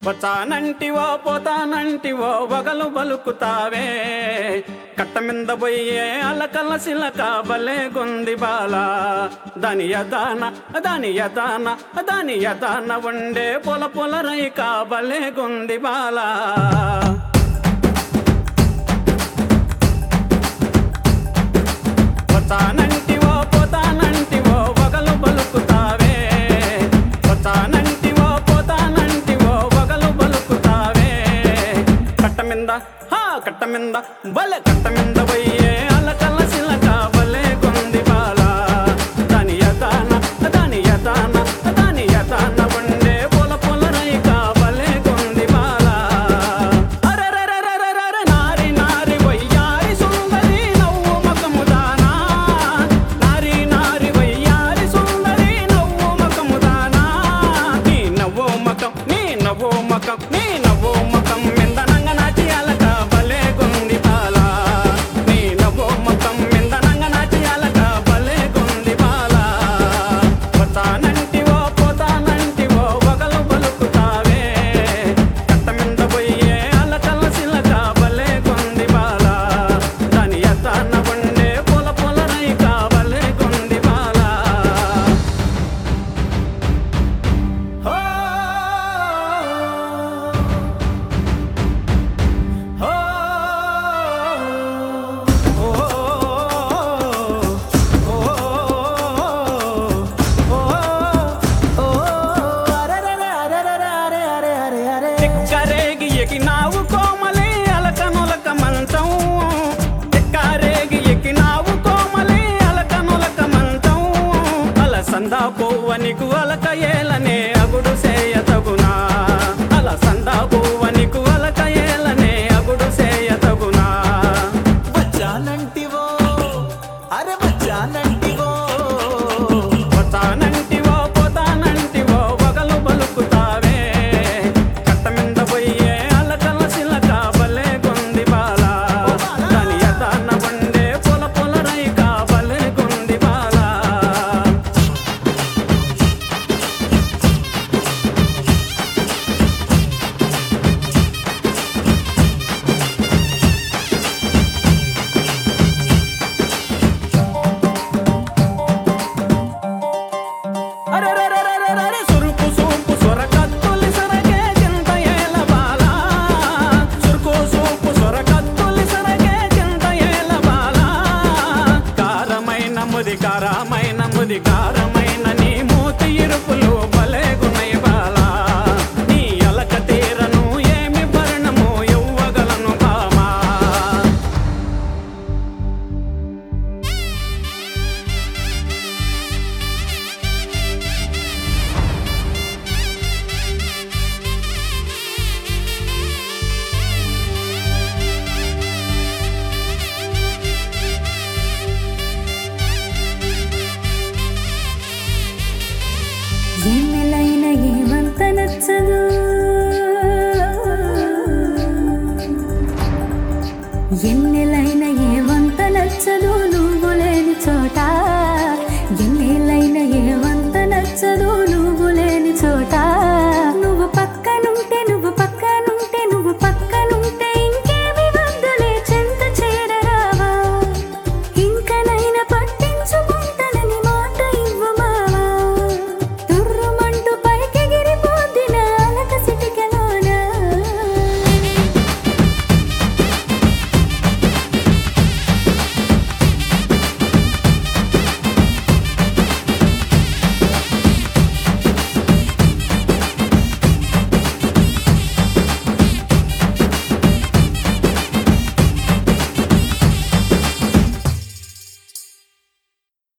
వచ్చానంటివో పోతానంటివో వగలు బలుకుతావే కట్ట మింద పోయే అలకల సిలక బలే గుంది బాల దాని యదాన దాని యదాన దాని యదాన ఉండే పొల పొల రైక బలే గుంది బాలా వచ్చానంటివో పోతానంటివో వగలు బలుకుతావే వచ్చానంటివో పోతానంటివో వగలు బలుకుతావే కట్ట మింద హా కట్ట మింద బలే కట్ట మింద పోయే అలకల సిలక బలే కొంది బాల దాని యదాన దాని యదాన దాని యదాన ఉండే పొల పొల రైక బలే కొంది బాల అరెరెరెరెరెరె నారి నారి వయ్యారి సుందరి నవ్వు మకముదానా నారి నారి వయ్యారి సుందరి నవ్వు మకముదానా నీ నవ్వు మకం నీ నవ్వు మకం నీ నవ్వు మకం మిందనంగ నాచి అలక బలే గుంది బాల నీ నవ్వు మకం మిందనంగ నాచి అలక బలే గుంది బాల పోతానంటివో పోతానంటివో వగలు బలుకుతావే కట్ట మింద పోయే అలకల సిలక బలే గుంది బాల దాని ఎత్తాన ఉండే పొల పొల రైక బలే గుంది బాల హో హో ఎక్కరేగి ఎకినావు కోమలి అలకనులక మంచం ఎక్కరేగి ఎకినావు కోమలి అలకనులక మంచం అలసందా పువ్వనికు అలక ఏలనే అగుడు సేయ తగునా అలసందా పువ్వనికు అలక ఏలనే అగుడు సేయ తగునా వచ్చానంటివో అరే వచ్చానంటివో పోతానంటివో పోతానంటివో వగలు బలుకుతావే కట్ట మింద పోయే అలకల సిలక బలే గుంది బాల దాని యదాన ఉండే పొల పొల రైక బలే గుంది బాల అరెరెరెరెరెరె సురుకు సూపు సొరకత్తులి సరకే చింత ఏల బాల సురుకు సూపు సొరకత్తులి సరకే చింత ఏల బాల కారమైన ముది కారమైన ముది కారమైన నీ మూతి ఇరుపులు భలే గుణయ బాల నీ అలక తీరను ఏమి భరణము ఇవ్వగలను బామా ఎన్నెలైన ఏమంత నచ్చదు ఎన్నెలైన ఏమంత నచ్చదు నువ్వు లేని చోట ఎన్నెలైన ఏమంత నచ్చదు నువ్వు లేని చోట నువ్వు పక్కనుంటే నువ్వు